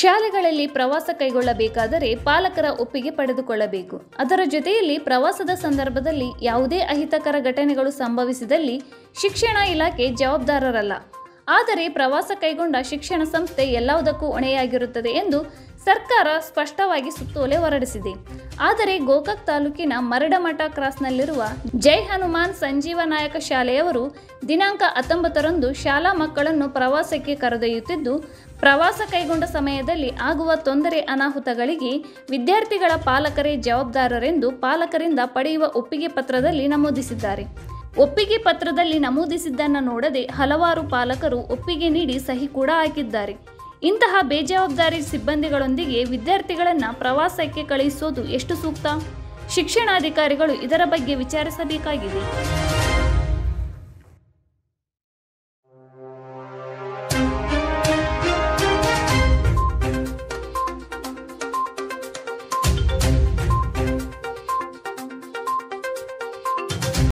ಶಾಲೆಗಳಲ್ಲಿ ಪ್ರವಾಸ ಕೈಗೊಳ್ಳಬೇಕಾದರೆ ಪಾಲಕರ ಒಪ್ಪಿಗೆ ಪಡೆದುಕೊಳ್ಳಬೇಕು ಅದರ ಜೊತೆಯಲ್ಲಿ ಪ್ರವಾಸದ ಸಂದರ್ಭದಲ್ಲಿ ಯಾವುದೇ ಅಹಿತಕರ ಘಟನೆಗಳು ಸಂಭವಿಸಿದಲ್ಲಿ ಶಿಕ್ಷಣ ಇಲಾಖೆ ಜವಾಬ್ದಾರರಲ್ಲ ಆದರೆ ಪ್ರವಾಸ ಕೈಗೊಂಡ ಶಿಕ್ಷಣ ಸಂಸ್ಥೆ ಎಲ್ಲವುದಕ್ಕೂ ಹೊಣೆಯಾಗಿರುತ್ತದೆ ಎಂದು ಸರ್ಕಾರ ಸ್ಪಷ್ಟವಾಗಿ ಸುತ್ತೋಲೆ ಹೊರಡಿಸಿದೆ ಆದರೆ ಗೋಕಾಕ್ ತಾಲೂಕಿನ ಮರಡಮಠ ಕ್ರಾಸ್ನಲ್ಲಿರುವ ಜೈ ಹನುಮಾನ್ ಸಂಜೀವ ನಾಯಕ ಶಾಲೆಯವರು ದಿನಾಂಕ ಹತ್ತೊಂಬತ್ತರಂದು ಶಾಲಾ ಮಕ್ಕಳನ್ನು ಪ್ರವಾಸಕ್ಕೆ ಕರೆದೊಯ್ಯುತ್ತಿದ್ದು ಪ್ರವಾಸ ಕೈಗೊಂಡ ಸಮಯದಲ್ಲಿ ಆಗುವ ತೊಂದರೆ ಅನಾಹುತಗಳಿಗೆ ವಿದ್ಯಾರ್ಥಿಗಳ ಪಾಲಕರೇ ಜವಾಬ್ದಾರರೆಂದು ಪಾಲಕರಿಂದ ಪಡೆಯುವ ಒಪ್ಪಿಗೆ ಪತ್ರದಲ್ಲಿ ನಮೂದಿಸಿದ್ದಾರೆ ಒಪ್ಪಿಗೆ ಪತ್ರದಲ್ಲಿ ನಮೂದಿಸಿದ್ದನ್ನು ನೋಡದೆ ಹಲವಾರು ಪಾಲಕರು ಒಪ್ಪಿಗೆ ನೀಡಿ ಸಹಿ ಕೂಡ ಹಾಕಿದ್ದಾರೆ ಇಂತಹ ಬೇಜವಾಬ್ದಾರಿ ಸಿಬ್ಬಂದಿಗಳೊಂದಿಗೆ ವಿದ್ಯಾರ್ಥಿಗಳನ್ನು ಪ್ರವಾಸಕ್ಕೆ ಕಳುಹಿಸೋದು ಎಷ್ಟು ಸೂಕ್ತ ಶಿಕ್ಷಣಾಧಿಕಾರಿಗಳು ಇದರ ಬಗ್ಗೆ ವಿಚಾರಿಸಬೇಕಾಗಿದೆ